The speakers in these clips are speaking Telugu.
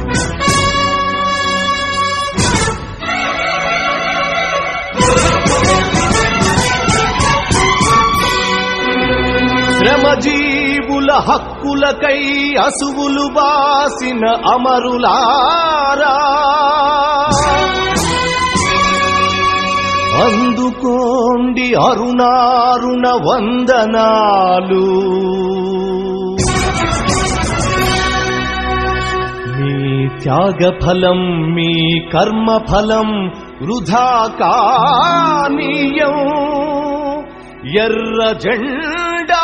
శ్రమజీవుల హక్కులకై అసువులు బాసిన అమరులారా అందుకోండి అరుణారుణ వందనాలు మీ త్యాగ ఫలం మీ కర్మ ఫలం వృధా కానీయం ఎర్ర జెండా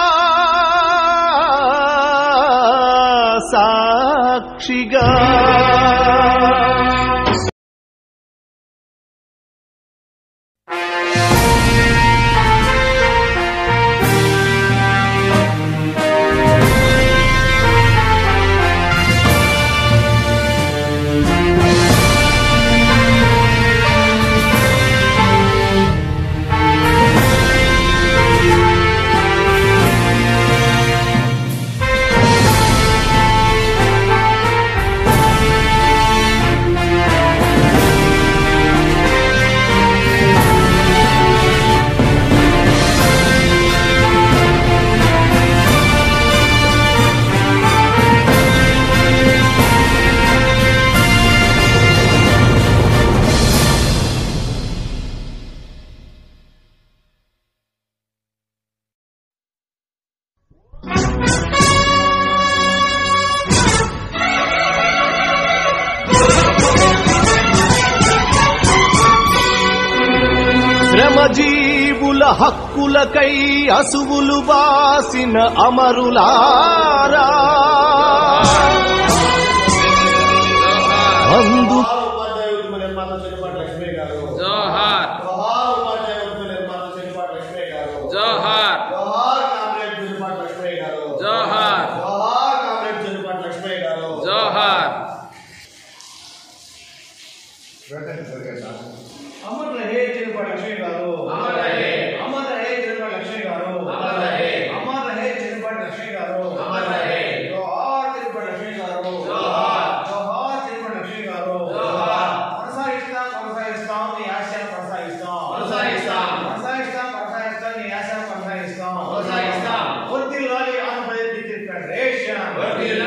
సాక్షిగా శ్రమజీవుల హక్కులకై అసువులు బాసిన అమరులారా అందు ఉపాధ్యాయ ఉద్యమ నిర్మాత చెల్లిపాటి లక్ష్మీ గారు జోహార్ జోహార్ ఉపాధ్యాయ ఉద్యమ నిర్మాత చెల్లిపాటి లక్ష్మీ గారు జోహార్ జోహార్ కామ్రేడ్ చెల్లిపాటి లక్ష్మీ గారు జోహార్ జోహార్ కామ్రేడ్ చెల్లిపాటి లక్ష్మీ గారు జోహార్ అమర్ రహే చెల్లిపాటి లక్ష్మీ గారు అమర్ రహే. అమర్ రహే చెల్లిపాటి లక్ష్మీ గారు అమర్ రహే. అమర్ రహే చెల్లిపాటి లక్ష్మీ గారు అమర్ రహే. జోహార్ చెల్లిపాటి లక్ష్మీ గారు జోహార్. జోహార్ చెల్లిపాటి లక్ష్మీ గారు జోహార్. కొనసాగిస్తాం కొనసాగిస్తాం నీ ఆశయాలు కొనసాగిస్తాం కొనసాగిస్తాం. కొనసాగిస్తాం కొనసాగిస్తాం నీ ఆశయాలు కొనసాగిస్తాం కొనసాగిస్తాం. వర్ధిల్లాలి ఆంధ్రప్రదేశ్ డిస్ట్రిక్ట్ ఫెడరేషన్ వర్ధిల్లాలి